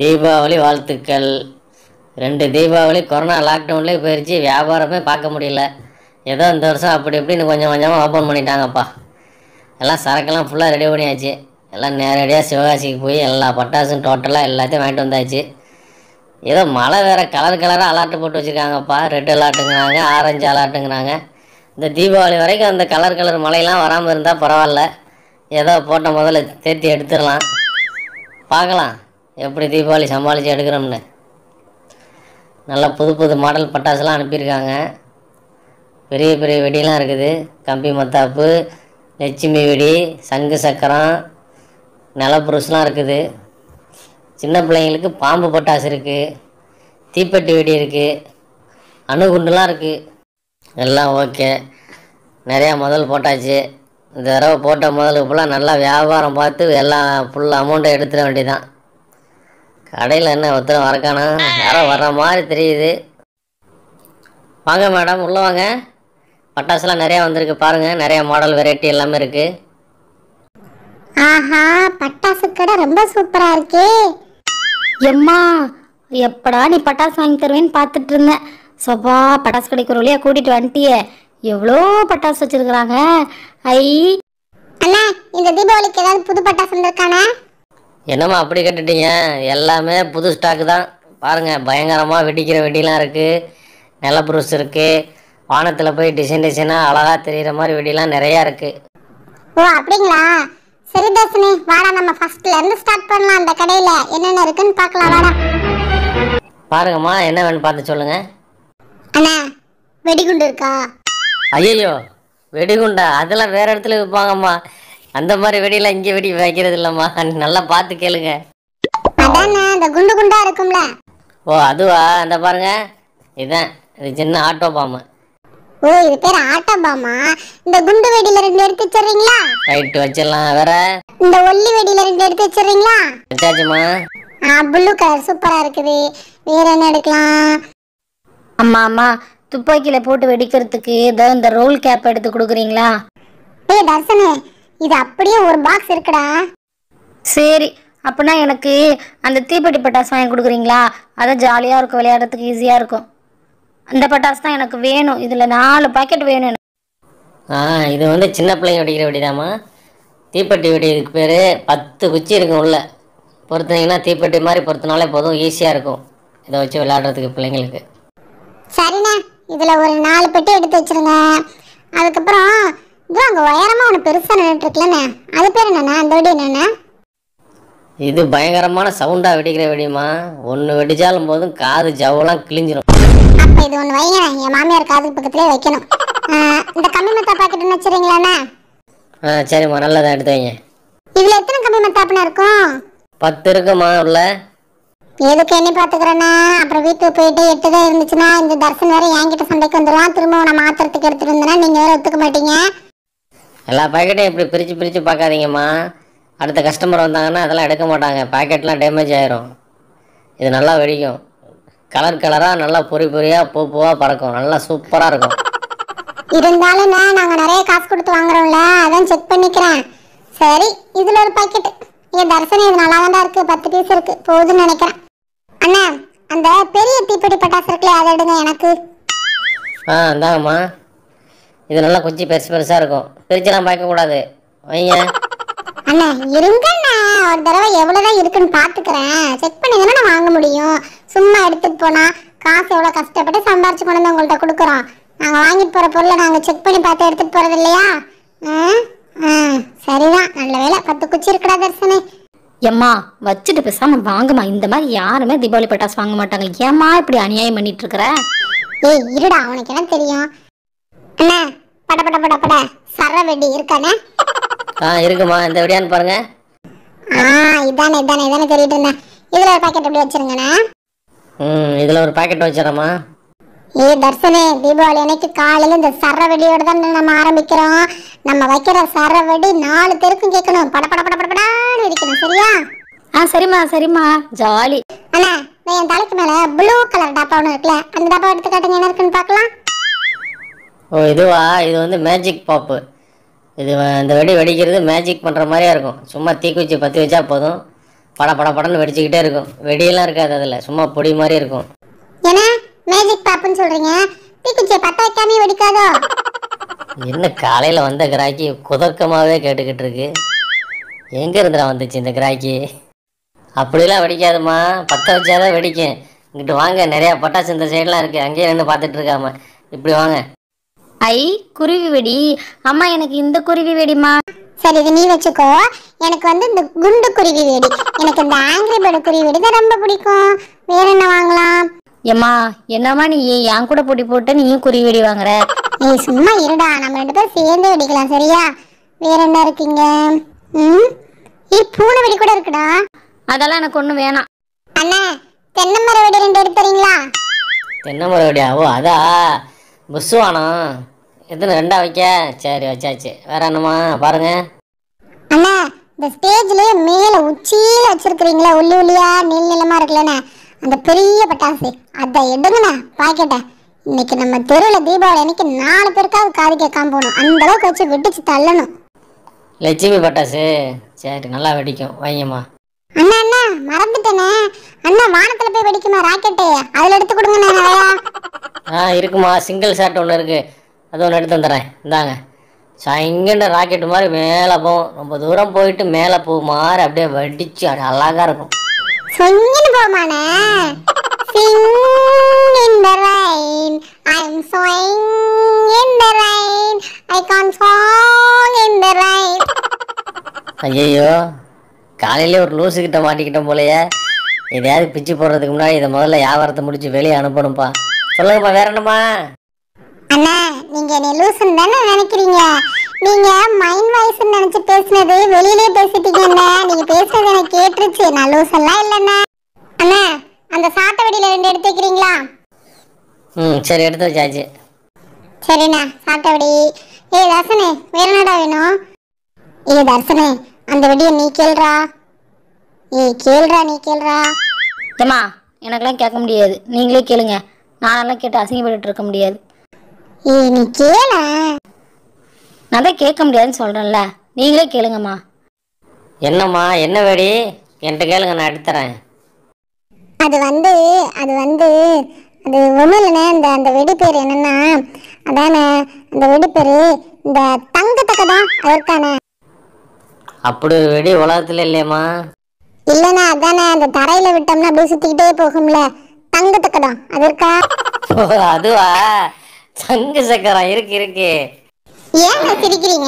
தீபாவளி வாழ்த்துக்கள் ரெண்டு தீபாவளி கொரோனா லாக்டவுன்லேயே போயிடுச்சு வியாபாரமே பார்க்க முடியல ஏதோ இந்த வருஷம் அப்படி இப்படின்னு கொஞ்சம் கொஞ்சமாக ஓப்பன் பண்ணிட்டாங்கப்பா எல்லாம் சரக்கெல்லாம் ஃபுல்லாக ரெடி பண்ணியாச்சு எல்லாம் நேரடியாக சிவகாசிக்கு போய் எல்லா பட்டாசும் டோட்டலாக எல்லாத்தையும் வாங்கிட்டு வந்தாச்சு ஏதோ மழை வேறு கலர் கலராக அலாட்டு போட்டு வச்சுருக்காங்கப்பா ரெட் அலாட்டுங்கிறாங்க ஆரஞ்சு அலாட்டுங்கிறாங்க இந்த தீபாவளி வரைக்கும் அந்த கலர் கலர் மழையெல்லாம் வராமல் இருந்தால் பரவாயில்ல ஏதோ போட்ட முதல்ல தேர்த்தி எடுத்துடலாம் பார்க்கலாம் எப்படி தீபாவளி சமாளித்து எடுக்கிறோம்னு நல்லா புது புது மாடல் பட்டாசுலாம் அனுப்பியிருக்காங்க பெரிய பெரிய வெடிலாம் இருக்குது கம்பி மத்தாப்பு லட்சுமி வெடி சங்கு சக்கரம் நிலப்புருஸ்லாம் இருக்குது சின்ன பிள்ளைங்களுக்கு பாம்பு பட்டாசு இருக்குது தீப்பெட்டி வெடி இருக்குது அணுகுண்டுலாம் இருக்குது எல்லாம் ஓகே நிறையா முதல் போட்டாச்சு இந்த தடவை போட்ட முதலுக்கு ஃபுல்லாக நல்லா வியாபாரம் பார்த்து எல்லாம் ஃபுல் அமௌண்ட்டை எடுத்துட வேண்டியதான் கடையில் என்ன ஒருத்தர் வரக்கானா யாரோ வர்ற மாதிரி தெரியுது வாங்க மேடம் உள்ளே வாங்க பட்டாசுலாம் நிறையா வந்திருக்கு பாருங்கள் நிறையா மாடல் வெரைட்டி எல்லாமே இருக்குது ஆஹா பட்டாசு கடை ரொம்ப சூப்பரா இருக்கே எம்மா எப்படா நீ பட்டாசு வாங்கி தருவேன்னு பார்த்துட்டு இருந்தேன் சோபா பட்டாசு கடைக்கு ஒரு வழியா கூட்டிட்டு வந்துட்டியே எவ்வளோ பட்டாசு வச்சிருக்கிறாங்க ஐ அண்ணா இந்த தீபாவளிக்கு ஏதாவது புது பட்டாசு வந்திருக்கானே என்னம்மா அப்படி கேட்டுட்டீங்க எல்லாமே புது ஸ்டாக்கு தான் பாருங்கள் பயங்கரமாக வெடிக்கிற வெடிலாம் இருக்குது நிலப்புருஸ் இருக்குது வானத்தில் போய் டிசைன் டிசைனாக அழகாக தெரிகிற மாதிரி வெடிலாம் நிறையா இருக்குது ஓ அப்படிங்களா சரி தர்ஷினி வாடா நம்ம ஃபர்ஸ்ட்ல இருந்து ஸ்டார்ட் பண்ணலாம் அந்த கடையில என்னென்ன இருக்குன்னு பார்க்கலாம் வாடா பாருங்கம்மா என்ன வேணும் பார்த்து சொல்லுங்கள் அண்ணா வெடிகுண்டு இருக்கா ஐயோ வெடிகுண்டா அதெல்லாம் வேறு இடத்துல விற்பாங்கம்மா அந்த மாதிரி வெடியெல்லாம் இங்கே வெடி வைக்கிறது இல்லைம்மா நல்லா பார்த்து கேளுங்க அதானே இந்த குண்டு குண்டா இருக்கும்ல ஓ அதுவா அந்த பாருங்க இதுதான் இது சின்ன ஆட்டோ பாம்பு ஓ இது பேர் ஆட்டோபாமா இந்த குண்டு வெடியில ரெண்டு எடுத்து வச்சிடுறீங்களா ரைட்டு வச்சிடலாம் வேற இந்த ஒல்லி வெடியில ரெண்டு எடுத்து வச்சிடுறீங்களா வச்சாச்சுமா ஆ ப்ளூ கலர் சூப்பரா இருக்குது வேற என்ன எடுக்கலாம் அம்மா அம்மா துப்பாக்கியில் போட்டு வெடிக்கிறதுக்கு ஏதோ இந்த ரோல் கேப் எடுத்து கொடுக்குறீங்களா ஏய் தர்சனு இது அப்படியே ஒரு பாக்ஸ் இருக்குடா சரி அப்படின்னா எனக்கு அந்த தீப்பெட்டி பட்டாசு வாங்கி கொடுக்குறீங்களா அதான் ஜாலியாக இருக்கும் விளையாடுறதுக்கு ஈஸியாக இருக்கும் அந்த பட்டாசு தான் எனக்கு வேணும் இதில் நாலு பாக்கெட் வேணும் எனக்கு. ஆ இது வந்து சின்ன பிள்ளைங்க வெடிக்கிற வெடிதாம்மா தீப்பெட்டி வெடி இதுக்கு பேர் பத்து குச்சி இருக்கும் உள்ள பொறுத்தீங்கன்னா தீப்பெட்டி மாதிரி பொறுத்தினாலே போதும் ஈஸியாக இருக்கும் இதை வச்சு விளையாடுறதுக்கு பிள்ளைங்களுக்கு சரிண்ணே இதுல ஒரு நாலு பெட்டி எடுத்து வச்சிருங்க அதுக்கப்புறம் இதோ அங்க உயரமா ஒன்று பெருசா நின்றுட்டு இருக்குல்லண்ணே அது பேர் என்னண்ணே அந்த வெடி என்னண்ணே இது பயங்கரமான சவுண்டாக வெடிக்கிற வெடிமா ஒன்று வெடிச்சாலும் போதும் காது ஜவ்வெல்லாம் கிழிஞ்சிரும் அப்ப இது ஒன்று வைங்க என் மாமியார் காது பக்கத்துலேயே வைக்கணும் ஆ, இந்த கம்மி மத்தா பாக்கெட் வச்சிருங்களேண்ணே ஆ சரிம்மா நல்லதாக எடுத்து வைங்க இதுல எத்தனை கம்மி மத்தாப்புண்ணே இருக்கும் பத்து இருக்குமா உள்ள எதுக்கு எண்ணி பாத்துக்கிறேண்ணே அப்புறம் வீட்டுக்கு போயிட்டு எட்டுதான் இருந்துச்சுன்னா இந்த தர்சன் வேற என்கிட்ட சண்டைக்கு வந்துடுவான் திரும்ப நான் மாத்திரத்துக்கு எடுத்துட்டு இருந்தேன்னா நீங்க வேற ஒத்துக்க மாட்டீங்க எல்லா பாக்கெட்டையும் இப்படி பிரித்து பிரித்து பார்க்காதீங்கம்மா அடுத்த கஸ்டமர் வந்தாங்கன்னா அதெல்லாம் எடுக்க மாட்டாங்க பாக்கெட்லாம் டேமேஜ் ஆயிரும் இது நல்லா வெடிக்கும் கலர் கலராக நல்லா பொறி பொறியாக பூ பூவாக பறக்கும் நல்லா சூப்பராக இருக்கும் இருந்தாலும் நாங்க நிறைய காசு கொடுத்து வாங்குறோம்ல அதான் செக் பண்ணிக்கிறேன் சரி இதுல ஒரு பாக்கெட் என் தர்சனம் இது நல்லா தான் இருக்கு பத்து பீஸ் இருக்கு போதும்னு நினைக்கிறேன் அண்ணா அந்த பெரிய தீப்பெட்டி பட்டாசு இருக்குல்ல அதை எடுங்க எனக்கு ஆ இந்தாங்கம்மா இது நல்லா குச்சி பெருசு பெருசாக இருக்கும் பிரிச்செல்லாம் பார்க்கக்கூடாது வைங்க அண்ணா இருங்கண்ணா ஒரு தடவை எவ்வளவுதான் இருக்குன்னு பாத்துக்கிறேன் செக் பண்ணி தானே நான் வாங்க முடியும் சும்மா எடுத்துட்டு போனா காசு எவ்வளவு கஷ்டப்பட்டு சம்பாரிச்சு கொண்டு வந்து உங்கள்ட்ட கொடுக்குறோம் நாங்க வாங்கிட்டு போற பொருளை நாங்க செக் பண்ணி பார்த்து எடுத்துட்டு போறது இல்லையா ஆ? ஆ, சரிதான் நல்ல வேலை பத்து குச்சி இருக்குடா தர்சனே எம்மா வச்சுட்டு பேசாம வாங்கம்மா இந்த மாதிரி யாருமே தீபாவளி பட்டாசு வாங்க மாட்டாங்க ஏம்மா இப்படி அநியாயம் பண்ணிட்டு இருக்கிற ஏய் இருடா உனக்கு என்ன தெரியும் அண்ணா பட பட பட பட சர வெடி இருக்கானே ஆ இருக்குமா இந்த வெடியான்னு பாருங்கள் ஆ இதானே இதானே இதானே தெரியிட்டு இருந்தேன் இதுல ஒரு பாக்கெட் எப்படி வச்சிருங்கண்ணா ம் இதில் ஒரு பாக்கெட் வச்சிடறேம்மா ஏ தர்சனே தீபாவளி அன்னைக்கு காலையில இந்த சர வெடியோட தான் நம்ம ஆரம்பிக்கிறோம் நம்ம வைக்கிற சர வெடி நாலு தெருக்கும் கேட்கணும் பட பட பட பட படான்னு வெடிக்கணும் சரியா ஆ சரிம்மா சரிம்மா ஜாலி அண்ணா நான் என் தலைக்கு மேல ப்ளூ கலர் டப்பா ஒன்று இருக்குல்ல அந்த டப்பா எடுத்து காட்டுங்க என்ன இருக்குன்னு பார்க்கலாம் ஓ இதுவா இது வந்து மேஜிக் பாப்பு இது வ- இந்த வெடி வெடிக்கிறது மேஜிக் பண்ணுற மாதிரியே இருக்கும் சும்மா தீக்குச்சி பற்றி வச்சா போதும் பட பட படன்னு வெடிச்சுக்கிட்டே இருக்கும் வெடியெல்லாம் இருக்காது அதில் சும்மா பொடி மாதிரி இருக்கும் ஏன்னா மேஜிக் பாப்புன்னு சொல்றீங்க தீக்குச்சியை பத்த வைக்காமே வெடிக்காதோ என்ன காலையில் வந்த கிராக்கி குதர்க்கமாகவே கேட்டுக்கிட்டு இருக்கு எங்கே இருந்துடா வந்துச்சு இந்த கிராக்கி அப்படிலாம் வெடிக்காதும்மா பற்ற வச்சாதான் வெடிக்கும் இங்கிட்டு வாங்க நிறையா பட்டாசு இந்த சைடெலாம் இருக்குது அங்கேயே நின்று பார்த்துட்டு இருக்காம இப்படி வாங்க ஐ குருவி வெடி அம்மா எனக்கு இந்த குருவி வெடிமா சரி இது நீ வச்சுக்கோ எனக்கு வந்து இந்த குண்டு குருவி வெடி எனக்கு இந்த ஆங்கிரி பேர்டு குருவி வெடி தான் ரொம்ப பிடிக்கும் வேற என்ன வாங்கலாம் ஏம்மா என்னம்மா நீ என் கூட போட்டி போட்டு நீயும் குருவி வெடி வாங்குற நீ சும்மா இருடா நம்ம ரெண்டு பேரும் சேர்ந்து வெடிக்கலாம் சரியா வேற என்ன இருக்கீங்க ம் ஏ பூனை வெடி கூட இருக்குடா அதெல்லாம் எனக்கு ஒன்றும் வேணாம் அண்ணா தென்னை மர வெடி ரெண்டு எடுத்து தரீங்களா தென்னை மரம் வெடியா ஓ அதா புஸ்வானம் எத்தனை ரெண்டா வைக்க சரி வச்சாச்சு வேற என்னம்மா பாருங்க அண்ணா இந்த ஸ்டேஜ்லயே மேல உச்சியில வச்சிருக்கிறீங்களா உள்ளி உள்ளியா நீள் நீளமா இருக்குல்லண்ணே அந்த பெரிய பட்டாசு அதை எடுங்கண்ணா பாக்கெட்ட இன்னைக்கு நம்ம தெருவில் தீபாவளி அன்னைக்கு நாலு பேருக்காவது காது கேட்காம போகணும் அந்த அளவுக்கு வச்சு வெடிச்சு தள்ளணும் லட்சுமி பட்டாசு சரி நல்லா வெடிக்கும் வைங்கம்மா அண்ணா அண்ணா மறந்துட்டேனே அண்ணா வானத்துல போய் வெடிக்குமா ராக்கெட்டு அதுல எடுத்து கொடுங்கண்ணா நிறையா ஆ இருக்குமா சிங்கிள் ஷாட் ஒன்று இருக்குது அது ஒன்று எடுத்து வந்துடுறேன் இந்தாங்க சைங்கண்ட ராக்கெட் மாதிரி மேலே போகும் ரொம்ப தூரம் போயிட்டு மேலே போகும் மாதிரி அப்படியே வெடிச்சு அது அழகாக இருக்கும் சொங்கின்னு போமானே Sing in the rain, I'm swing in the rain, I can't song in the rain. ஐயையோ காலையிலே ஒரு லூசுக்கிட்ட மாட்டிக்கிட்டோம் போலயே எதையாவது பிச்சு போடுறதுக்கு முன்னாடி இதை முதல்ல வியாபாரத்தை முடிச்சு வெளியே அனுப்பணும்ப்பா சொல்லுங்கப்பா வேற என்னம்மா அண்ணா நீங்க என்னை லூசுன்னு தானே நினைக்கிறீங்க நீங்க மைண்ட் வாய்ஸ் நினைச்சு பேசுனது வெளியிலே பேசிட்டீங்க அண்ணா நீங்க பேசுனது எனக்கு கேட்டுருச்சு நான் லூஸ் எல்லாம் இல்லைண்ணா அண்ணா அந்த சாட்டை வெடியில ரெண்டு எடுத்து வைக்கிறீங்களா ம் சரி எடுத்து வச்சாச்சு சரிண்ணா சாட்டை வெடி ஏய் தர்சனே வேற என்னடா வேணும் ஏய் தர்சனே அந்த வெடியை நீ கேள்றா ஏய் கேள்றா நீ கேள்றா ஏம்மா எனக்கெல்லாம் கேட்க முடியாது நீங்களே கேளுங்க நானெல்லாம் கேட்டு அசிங்கப்பட்டு இருக்க முடியாது ஏய் நீ கேள நான் தான் கேட்க முடியாதுன்னு சொல்கிறேன்ல நீங்களே கேளுங்கம்மா என்னம்மா என்ன வெடி என்கிட்ட கேளுங்க நான் எடுத்துறேன் அது வந்து அது வந்து அது ஒன்றும் இல்லைண்ணே இந்த அந்த வெடி பேர் என்னன்னா அதானே அந்த வெடி பேர் இந்த தங்கத்தக்க தான் அது இருக்கானே அப்படி ஒரு வெடி உலகத்துல இல்லையம்மா இல்லைண்ணா அதானே அந்த தரையில விட்டோம்னா அப்படியே சுத்திக்கிட்டே போகும்ல தங்கத்தக்க தான் அது இருக்கா ஓ, அதுவா சங்கு சக்கரம் இருக்கு இருக்கு ஏன் சிரிக்கிறீங்க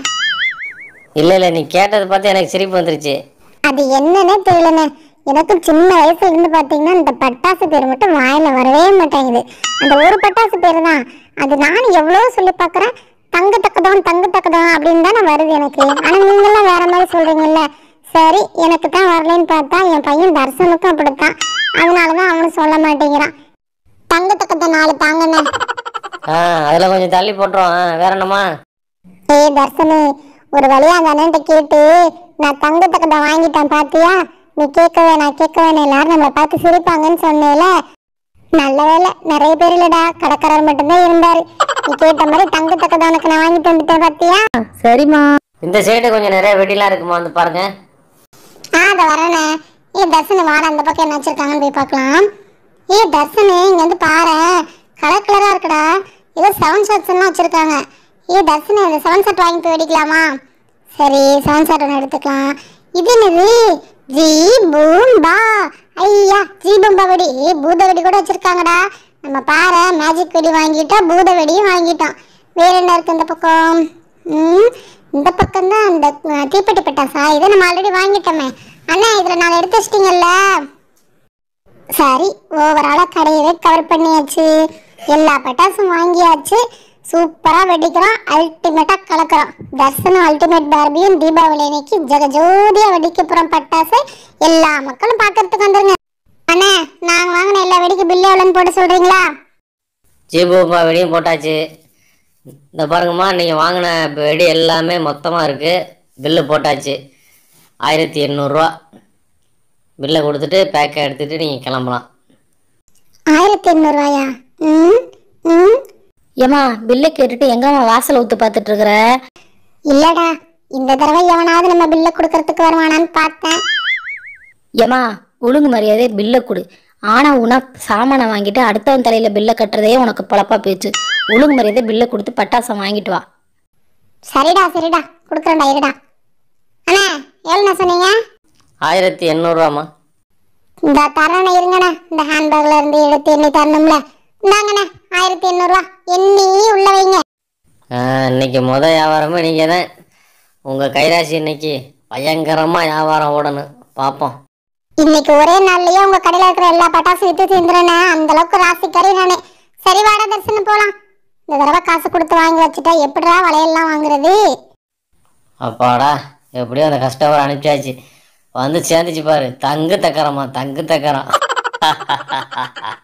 இல்ல இல்ல நீ கேட்டதை பார்த்து எனக்கு சிரிப்பு வந்துருச்சு அது என்னன்னே தெரியலண்ணே எனக்கு சின்ன வயசுல இருந்து பாத்தீங்கன்னா இந்த பட்டாசு பேர் மட்டும் வாயில வரவே மாட்டேங்குது அந்த ஒரு பட்டாசு பேர் தான் அது நானும் எவ்வளோ சொல்லி பார்க்கறேன் தங்க தக்கதான் தங்க தக்கதான் அப்படின்னு தானே வருது எனக்கு ஆனா நீங்களாம் வேற மாதிரி சொல்றீங்கல்ல சரி எனக்கு தான் வரலைன்னு பார்த்தா என் பையன் தர்சனுக்கும் அப்படித்தான் அதனாலதான் அவனும் சொல்ல மாட்டேங்கிறான் தங்க தக்கத்தை நாலு தாங்கண்ணே ஆ அதில் கொஞ்சம் தள்ளி போட்டுரும் ஆ, வேற என்னம்மா ஏய் தர்சனி ஒரு வழியா அந்த அண்ணன்ட்ட கேட்டு நான் தங்க தக்கத்தை வாங்கிட்டேன் பாத்தியா நீ கேட்கவே நான் கேட்கவே எல்லாரும் நம்மளை பார்த்து சிரிப்பாங்கன்னு சொன்னேல நல்ல வேலை நிறைய பேர் இல்லடா கடைக்காரர் மட்டும்தான் இருந்தாரு நீ கேட்ட மாதிரி தங்க தக்கத்தை உனக்கு நான் வாங்கிட்டு வந்துட்டேன் பாத்தியா சரிம்மா இந்த சைடு கொஞ்சம் நிறைய வெடிலாம் இருக்குமா வந்து பாருங்க ஆ அதை வரேனே ஏ தர்சனி வாட அந்த பக்கம் என்ன வச்சிருக்காங்கன்னு போய் பார்க்கலாம் ஏ தர்சனி இங்க வந்து பாரு கலர் கலரா இருக்குடா ஏதோ செவன் ஷாட்ஸ் எல்லாம் வச்சிருக்காங்க ஏ தர்சனி அந்த செவன் ஷாட் வாங்கி போய் வெடிக்கலாமா சரி செவன் ஷாட் ஒன்று எடுத்துக்கலாம் இது என்னது ஜி பூம்பா ஐயா ஜி பூம்பா வெடி ஏ பூத வெடி கூட வச்சிருக்காங்கடா நம்ம பாரு மேஜிக் வெடி வாங்கிட்டோம் பூத வெடியும் வாங்கிட்டோம் வேற என்ன இருக்கு இந்த பக்கம் ம் இந்த பக்கம் தான் அந்த அஹ், தீப்பெட்டி பட்டாசா இதை நம்ம ஆல்ரெடி வாங்கிட்டோமே அண்ணா இதில் நாலு எடுத்து வச்சிட்டீங்கல்ல சரி ஓவராலாக கடையவே கவர் பண்ணியாச்சு எல்லா பட்டாசும் வாங்கியாச்சு சூப்பராக வெடிக்கிறோம் அல்டிமேட்டாக கலக்கிறோம் தர்சனம் அல்டிமேட் பார்பியும் தீபாவளி அன்னைக்கு ஜெகஜோதியாக வெடிக்க போகிறோம் பட்டாசு எல்லா மக்களும் பார்க்கறதுக்கு வந்துருங்க அண்ணா நாங்கள் வாங்கின எல்லா வெடிக்கு பில்லு எவ்வளோன்னு போட்டு சொல்கிறீங்களா ஜீபூப்பா வெடியும் போட்டாச்சு இந்த பாருங்கம்மா நீங்கள் வாங்கின வெடி எல்லாமே மொத்தமாக இருக்குது பில்லு போட்டாச்சு ஆயிரத்தி எண்ணூறுரூவா பில்லை கொடுத்துட்டு பேக்கை எடுத்துகிட்டு நீங்கள் கிளம்பலாம் ஆயிரத்தி எண்ணூறுவாயா ம் ம் ஏம்மா பில்லை கேட்டுட்டு எங்கம்மா வாசல் ஊத்து பார்த்துட்டு இருக்கிற இல்லடா இந்த தடவை எவனாவது நம்ம பில்லை கொடுக்கறதுக்கு வருவானான்னு பார்த்தேன் ஏமா ஒழுங்கு மரியாதை பில்லை கொடு ஆனா உனா சாமானை வாங்கிட்டு அடுத்தவன் தலையில பில்லை கட்டுறதே உனக்கு பொழப்பா போயிடுச்சு ஒழுங்கு மரியாதை பில்லை கொடுத்து பட்டாசம் வாங்கிட்டு வா சரிடா சரிடா கொடுக்குறேன்டா இருடா அண்ணா எவ்வளோண்ணா சொன்னீங்க ஆயிரத்தி எண்ணூறுவாம்மா இந்த தரணை இருங்கண்ணே இந்த ஹேண்ட்பேக்ல இருந்து எடுத்து எண்ணி தரணும்ல இந்தாங்கண்ணே ஆயிரத்தி எண்ணூறுவா எண்ணி உள்ள வைங்க ஆ, இன்னைக்கு முத வியாபாரமே நீங்கள் தான் உங்கள் கைராசி இன்னைக்கு பயங்கரமாக வியாபாரம் ஓடணும் பார்ப்போம் இன்னைக்கு ஒரே நாள்லயே உங்க கடையில இருக்கிற எல்லா பட்டாசும் வித்து தீந்துறேன்னு அந்த அளவுக்கு ராசிக்காரி நானு சரி வாடா தரிசனம் போலாம் இந்த தடவை காசு கொடுத்து வாங்கி வச்சுட்டா எப்படிடா வளையல்லாம் வாங்குறது அப்பாடா எப்படியோ அந்த கஸ்டமர் அனுப்பிச்சாச்சு வந்து சேர்ந்துச்சு பாரு தங்கு தக்கரமா தங்கு தக்கரம்